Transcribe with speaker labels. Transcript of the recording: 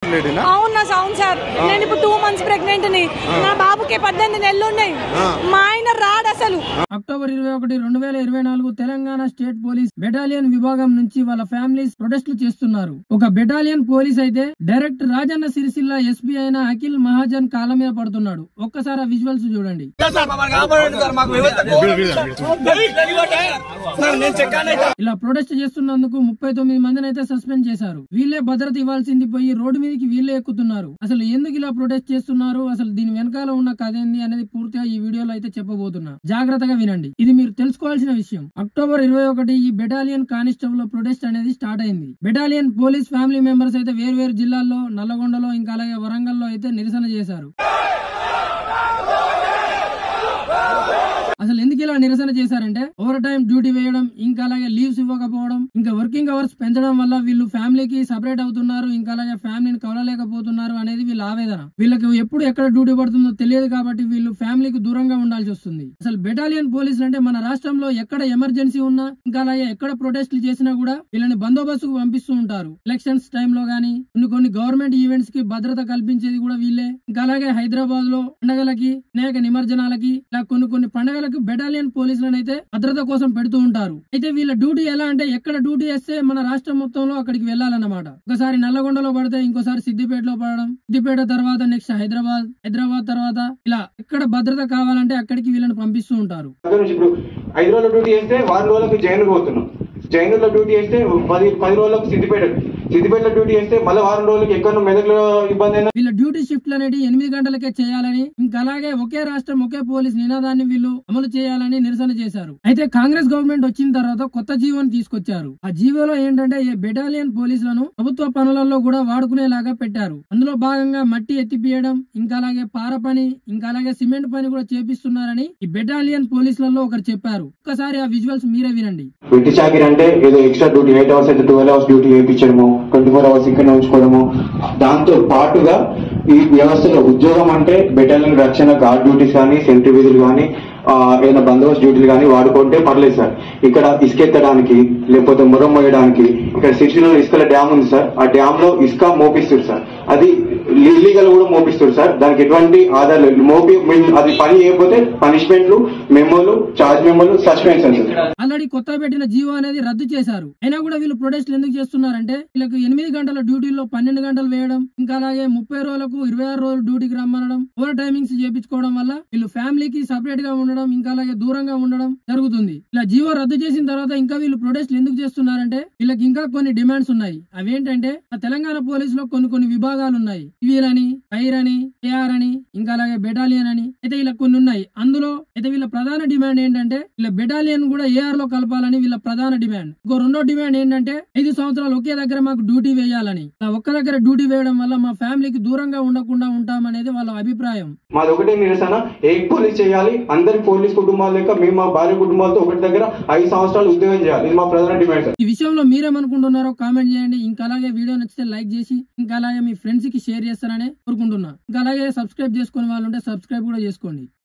Speaker 1: pregnant లేడీనా
Speaker 2: అవును నా sound sir నేను ఇప్పుడు టూ మంత్స్ ప్రెగ్నెంట్ ని నా బాబుకి పద్దెనిమిది నెలలు ఉన్నాయి మా ఆయన రాడు అసలు
Speaker 3: అక్టోబర్ ఇరవై ఒకటి రెండు వేల ఇరవై నాలుగు తెలంగాణ స్టేట్ పోలీస్ బెటాలియన్ విభాగం నుంచి వాళ్ళ ఫ్యామిలీస్ ప్రొటెస్టులు చేస్తున్నారు ఒక బెటాలియన్ పోలీస్ అయితే డైరెక్ట్ రాజన్న సిరిసిల్ల ఎస్పీ అయిన అఖిల్ మహాజన్ కాళ్ళ మీద పడుతున్నాడు ఒక్కసారి ఆ విజువల్స్ చూడండి ఇలా ప్రొటెస్ట్ చేస్తున్నందుకు ముప్పై తొమ్మిది మందిని అయితే సస్పెండ్ చేశారు వీళ్ళే భద్రత ఇవ్వాల్సింది పోయి రోడ్డు మీదకి వీళ్ళే ఎక్కుతున్నారు అసలు ఎందుకు ఇలా ప్రొటెస్ట్ చేస్తున్నారు అసలు దీని వెనకాల ఉన్న కథ ఏంది అనేది పూర్తిగా ఈ వీడియోలో అయితే చెప్పబోతున్నా జాగ్రత్తగా వినండి ఇది మీరు తెలుసుకోవాల్సిన విషయం అక్టోబర్ ఇరవై ఒకటి ఈ బెటాలియన్ కానిస్టేబుల్ ప్రొటెస్ట్ అనేది స్టార్ట్ అయింది బెటాలియన్ పోలీస్ ఫ్యామిలీ మెంబర్స్ అయితే వేరు వేరు జిల్లాల్లో నల్లగొండలో ఇంకా అలాగే వరంగల్లో అయితే నిరసన చేశారు అసలు ఎందుకు ఇలా నిరసన చేశారంటే ఓవర్ టైం డ్యూటీ వేయడం ఇంకా అలాగే లీవ్స్ ఇవ్వకపోవడం ఇంకా వర్కింగ్ అవర్స్ పెంచడం వల్ల వీళ్ళు ఫ్యామిలీకి సపరేట్ అవుతున్నారు ఇంకా అలాగే ఫ్యామిలీని కవలలేకపోతున్నారు అనేది వీళ్ళ ఆవేదన వీళ్ళకి ఎప్పుడు ఎక్కడ డ్యూటీ పడుతుందో తెలియదు కాబట్టి వీళ్ళు ఫ్యామిలీకి దూరంగా ఉండాల్సి వస్తుంది అసలు బెటాలియన్ పోలీసులు అంటే మన రాష్ట్రంలో ఎక్కడ ఎమర్జెన్సీ ఉన్నా ఇంకా అలాగే ఎక్కడ ప్రొటెస్ట్లు చేసినా కూడా వీళ్ళని బందోబస్తుకు పంపిస్తూ ఉంటారు ఎలక్షన్స్ టైంలో గానీ కొన్ని కొన్ని గవర్నమెంట్ ఈవెంట్స్ కి భద్రత కల్పించేది కూడా వీళ్ళే ఇంకా అలాగే హైదరాబాద్ లో పండగలకి అనేక నిమజ్జనాలకి ఇలా కొన్ని కొన్ని పండగలకు బెటాలియన్ పోలీసులను అయితే భద్రత కోసం పెడుతూ ఉంటారు అయితే వీళ్ళ డ్యూటీ ఎలా అంటే ఎక్కడ డ్యూటీ వేస్తే మన రాష్ట్రం మొత్తంలో అక్కడికి వెళ్ళాలన్నమాట ఒకసారి నల్లగొండలో పడితే ఇంకోసారి సిద్దిపేటలో పడడం సిద్దిపేట తర్వాత నెక్స్ట్ హైదరాబాద్ హైదరాబాద్ తర్వాత ఇలా ఎక్కడ భద్రత కావాలంటే అక్కడికి వీళ్ళని పంపిస్తూ ఉంటారు
Speaker 4: దగ్గర నుంచి ఇప్పుడు ఐదు రోజుల డ్యూటీ చేస్తే వారం రోజులకు జైన్ పోతున్నాం జైనులో డ్యూటీ చేస్తే పది పది రోజులకు సిద్దిపేట సిద్దిపేటలో డ్యూటీ చేస్తే మళ్ళీ వారం రోజులకి ఎక్కడ మెదక్లో ఇబ్బంది అయినా
Speaker 3: వీళ్ళ డ్యూటీ షిఫ్ట్లు అనేది ఎనిమిది గంటలకే చేయాలని ఇంకా అలాగే ఒకే రాష్ట్రం ఒకే పోలీస్ నినాదాన్ని వీళ్ళు అమలు చేయాలని నిరసన చేశారు అయితే కాంగ్రెస్ గవర్నమెంట్ వచ్చిన తర్వాత కొత్త జీవోని తీసుకొచ్చారు ఆ జీవోలో ఏంటంటే ఈ బెటాలియన్ పోలీసులను ప్రభుత్వ పనులలో కూడా వాడుకునేలాగా పెట్టారు అందులో భాగంగా మట్టి ఎత్తిపియడం ఇంకా అలాగే పార పని ఇంకా అలాగే సిమెంట్ పని కూడా చేపిస్తున్నారని ఈ బెటాలియన్ పోలీసులలో ఒకరు చెప్పారు ఒక్కసారి ఆ విజువల్స్ మీరే వినండి
Speaker 4: వెట్టి చాకిరి అంటే ఏదో ఎక్స్ట్రా డ్యూటీ ఎయిట్ అవర్స్ అయితే ట్వెల్వ్ అవర్స్ డ్యూటీ చేయించడము ట్వంటీ ఫోర్ అవర్స్ ఇక్కడ ఉంచుకోవడము దాంతో పాటుగా ఈ వ్యవస్థలో ఉద్యోగం అంటే బెటాలియన్ రక్షణ గార్డ్ డ్యూటీస్ కానీ సెంట్రీ విధులు కానీ ఆ, ఏదైనా బందోబస్తు డ్యూటీలు కానీ వాడుకుంటే పర్లేదు సార్ ఇక్కడ ఇసుకెత్తడానికి లేకపోతే మురం మోయడానికి ఇక్కడ సిరిసిలో ఇసుకల డ్యామ్ ఉంది సార్ ఆ డ్యామ్ లో ఇసుక మోపిస్తారు సార్ అది ఇల్లీగల్ కూడా మోపిస్తారు సార్ దానికి ఎటువంటి ఆధారం లేదు మోపి మేము అది పని చేయకపోతే పనిష్మెంట్లు మెమోలు చార్జ్ మెమోలు సస్పెన్షన్ సార్
Speaker 3: ఆల్రెడీ కొత్తగా పెట్టిన జీవో అనేది రద్దు చేశారు అయినా కూడా వీళ్ళు ప్రొటెస్ట్లు ఎందుకు చేస్తున్నారంటే వీళ్ళకి ఎనిమిది గంటల డ్యూటీలో పన్నెండు గంటలు వేయడం ఇంకా అలాగే ముప్పై రోజులకు ఇరవై ఆరు రోజులు డ్యూటీకి రమ్మనడం ఓవర్ టైమింగ్స్ చేపించుకోవడం వల్ల వీళ్ళు ఫ్యామిలీకి సపరేట్ గా ఉండడం ఇంకా అలాగే దూరంగా ఉండడం జరుగుతుంది ఇలా జీవో రద్దు చేసిన తర్వాత ఇంకా వీళ్ళు ప్రొటెస్ట్లు ఎందుకు చేస్తున్నారంటే వీళ్ళకి ఇంకా కొన్ని డిమాండ్స్ ఉన్నాయి అవేంటంటే ఆ తెలంగాణ పోలీసులో కొన్ని కొన్ని విభాగాలు ఉన్నాయి సివిల్ అని ఫైర్ అని ఏఆర్ అని ఇంకా అలాగే బెటాలియన్ అని అయితే ఇలా కొన్ని ఉన్నాయి అందులో అయితే వీళ్ళ ప్రధాన డిమాండ్ ఏంటంటే వీళ్ళ బెటాలియన్ కూడా ఏఆర్ లో కలపాలని వీళ్ళ ప్రధాన డిమాండ్ ఇంకో రెండో డిమాండ్ ఏంటంటే ఐదు సంవత్సరాలు ఒకే దగ్గర మాకు డ్యూటీ వేయాలని ఆ ఒక్క దగ్గర డ్యూటీ వేయడం వల్ల మా ఫ్యామిలీకి దూరంగా ఉండకుండా ఉంటామనేది వాళ్ళ అభిప్రాయం
Speaker 4: మాది ఒకటే నిరసన ఏ పోలీస్ చేయాలి అందరి పోలీస్ కుటుంబాలు లేక మేము మా భార్య కుటుంబాలతో ఒకటి దగ్గర ఐదు సంవత్సరాలు ఉద్యోగం చేయాలి ఇది మా ప్రధాన డిమాండ్ సార్
Speaker 3: ఈ విషయంలో మీరేమనుకుంటున్నారో కామెంట్ చేయండి ఇంకా అలాగే వీడియో నచ్చితే లైక్ చేసి ఇంకా అలాగే మీ ఫ్రెండ్స్ కి షేర్ చేస్తారని కోరుకుంటున్నా ఇంకా అలాగే సబ్స్క్రైబ్ చేసుకునే వాళ్ళు ఉంటే సబ్స్క్రైబ్ కూడా చేసుకోండి